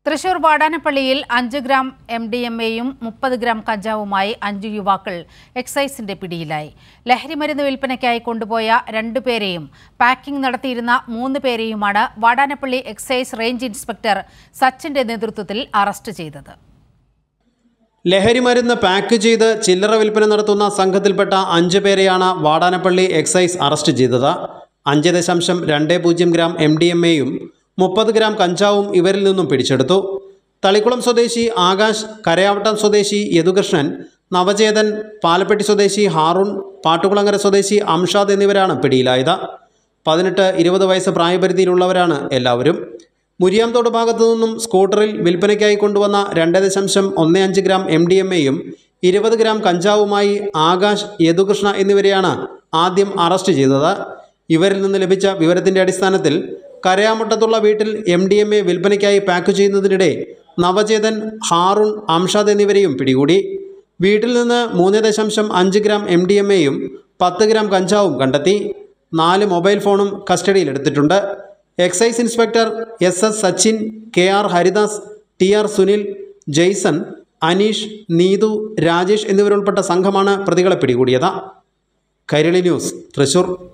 തൃശൂർ വാടാനപ്പള്ളിയിൽ അഞ്ച് gram M D M എയും മുപ്പത് ഗ്രാം കഞ്ചാവുമായി അഞ്ചു യുവാക്കൾ എക്സൈസിന്റെ പിടിയിലായി ലഹരിമരുന്ന് വിൽപ്പനയ്ക്കായി കൊണ്ടുപോയ രണ്ടുപേരെയും പാക്കിംഗ് നടത്തിയിരുന്ന മൂന്ന് പേരെയുമാണ് വാടാനപ്പള്ളി എക്സൈസ് റേഞ്ച് ഇൻസ്പെക്ടർ സച്ചിന്റെ നേതൃത്വത്തിൽ അറസ്റ്റ് ചെയ്തത് ലഹരി മരുന്ന് പാക്ക് ചെയ്ത് ചില്ലറ വിൽപ്പന നടത്തുന്ന സംഘത്തിൽപ്പെട്ട അഞ്ച് പേരെയാണ് വാടാനപ്പള്ളി എക്സൈസ് അറസ്റ്റ് ചെയ്തത് അഞ്ച് ദശാംശം രണ്ട് പൂജ്യം ഗ്രാം എം ഡി എം എയും മുപ്പത് ഗ്രാം കഞ്ചാവും ഇവരിൽ നിന്നും പിടിച്ചെടുത്തു തളിക്കുളം സ്വദേശി ആകാശ് കരയാവട്ടം സ്വദേശി യദുകൃഷ്ണൻ നവചേതൻ പാലപ്പെട്ടി സ്വദേശി ഹാറൂൺ പാട്ടുകുളങ്ങര സ്വദേശി അംഷാദ് എന്നിവരാണ് പിടിയിലായത് പതിനെട്ട് ഇരുപത് വയസ്സ് പ്രായപരിധിയിലുള്ളവരാണ് എല്ലാവരും മുരിയാംതോട് ഭാഗത്തു നിന്നും സ്കൂട്ടറിൽ വിൽപ്പനയ്ക്കായി കൊണ്ടുവന്ന രണ്ട് ദശാംശം ഒന്ന് അഞ്ച് ഗ്രാം എം ഡി എം എയും ഇരുപത് ഗ്രാം കഞ്ചാവുമായി ആകാശ് യദുകൃഷ്ണ എന്നിവരെയാണ് ആദ്യം അറസ്റ്റ് ചെയ്തത് ഇവരിൽ നിന്ന് ലഭിച്ച വിവരത്തിൻ്റെ അടിസ്ഥാനത്തിൽ കരയാമുട്ടത്തുള്ള വീട്ടിൽ എം ഡി എം എ വിൽപ്പനയ്ക്കായി പാക്ക് ചെയ്യുന്നതിനിടെ നവചേതൻ ഹാറൂൺ അംഷാദ് എന്നിവരെയും പിടികൂടി വീട്ടിൽ നിന്ന് മൂന്ന് ദശാംശം അഞ്ച് ഗ്രാം എം ഡി എം എയും പത്ത് ഗ്രാം കഞ്ചാവും കണ്ടെത്തി നാല് മൊബൈൽ ഫോണും കസ്റ്റഡിയിലെടുത്തിട്ടുണ്ട് excise inspector S S Sachin K R Haridas T R Sunil Jaison Aneesh Neethu Rajesh എന്നിവരുൾപ്പെട്ട സംഘമാണ് പ്രതികളെ പിടികൂടിയത് കൈരളി ന്യൂസ് തൃശൂർ